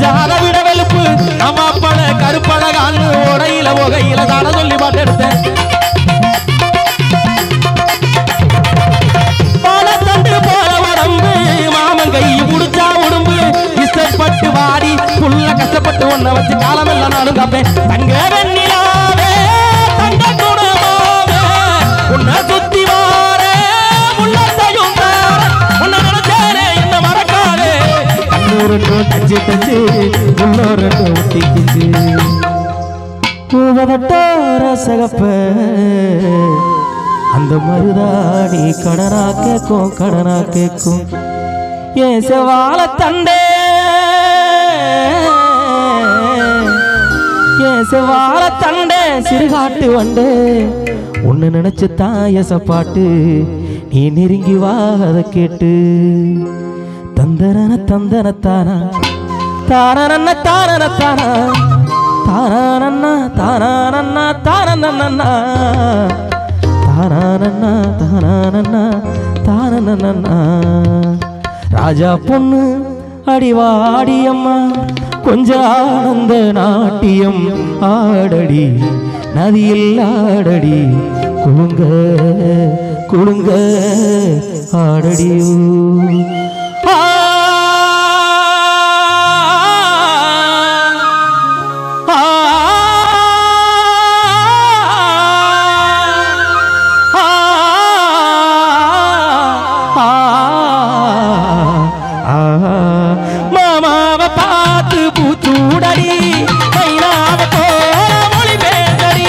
கொஞ்சம் அதை விட வெளுப்பு நம்ம அப்பட கருப்பழகான்னு உடையில புகையில தான சொல்லி பாட்டு எடுத்தேன் பாலத்தண்டு போல உடம்பு மாமன் கை புடிச்சா உடம்பு இஷ்டப்பட்டு வாடி புள்ள கஷ்டப்பட்டு ஒன்ன வச்சு காலமெல்லாம் நானும் காப்பேன் தங்க வெண்ணிலாவே தங்க குணமாவே உன்னை சுத்தி வாரே உள்ளத்தையும் தாரே உன்னை நினைச்சேனே என்ன மறக்காதே கண்ணூரு தச்சு தச்சு உள்ளூரு ஒட்டிக்கிச்சு பூவதட்டார சகப்ப அந்த மருதாணி கடனா கேக்கும் கடனா கேக்கும் ஏன் செவால தண்டே ஏன் செவால தண்டே சிறுகாட்டு வண்டே உன்னை நினைச்சு தாயச பாட்டு நீ நெருங்கி வா அதை கேட்டு தந்தரன தந்தன தானா தாரன தாரன தானா தாரானண்ணா தாரானண்ணா தாரனண்ணா தாரானண்ணா தாரானண்ணா தாரனண்ணா ராஜா பொண்ணு அடிவாடி அம்மா கொஞ்ச ஆனந்த நாட்டியம் ஆடடி நதியில் ஆடடி குழுங்க குழுங்க ஆடடியோ ஆ மாமாவை பார்த்து பூச்சூடடி மைனாவை போல மொழி பேசடி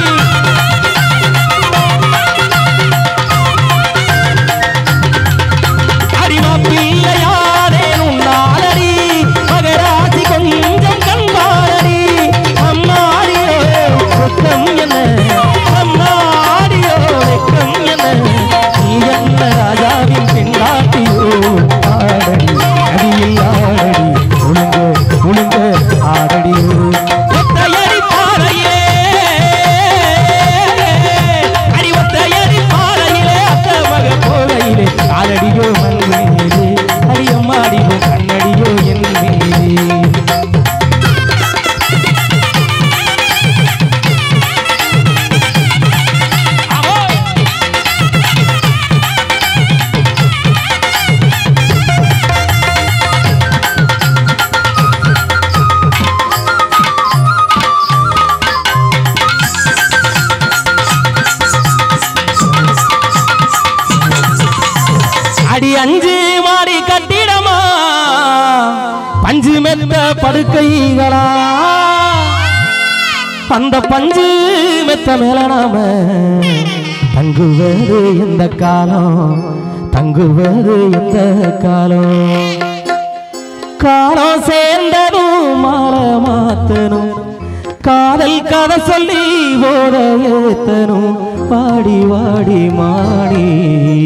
அடிமா பிள்ளையாரே உன்னாலடி மகராசி கொஞ்சம் கண்பாரடி அம்மாடியோ வெக்கம் என்ன அம்மாடியோ வெக்கம் என்ன நீ என்ன ராஜாவின் பெண்ணாட்டியோ ஆடடி அடியில் ஆடடி உளுங்க உளுங்க ஆடடியோ ஒத்தையடி பாறையிலே அடி ஒத்தையடி பாறையிலே அத்த மக போகையிலே காலடியோ மண் மேலே அடியம்மாடியோ கண்ணடியோ என் மேலே அடி அஞ்சு மாடி கட்டிடமா பஞ்சு மெத்த படுக்கைகளா அந்த பஞ்சு மெத்த மேல நாம தங்குவது எந்த காலம் தங்குவது எந்த காலம் காலம் சேர்ந்ததும் மாற மாத்தனும் காதல் கதை சொல்லி போத ஏத்தனும் வாடி வாடி மாடி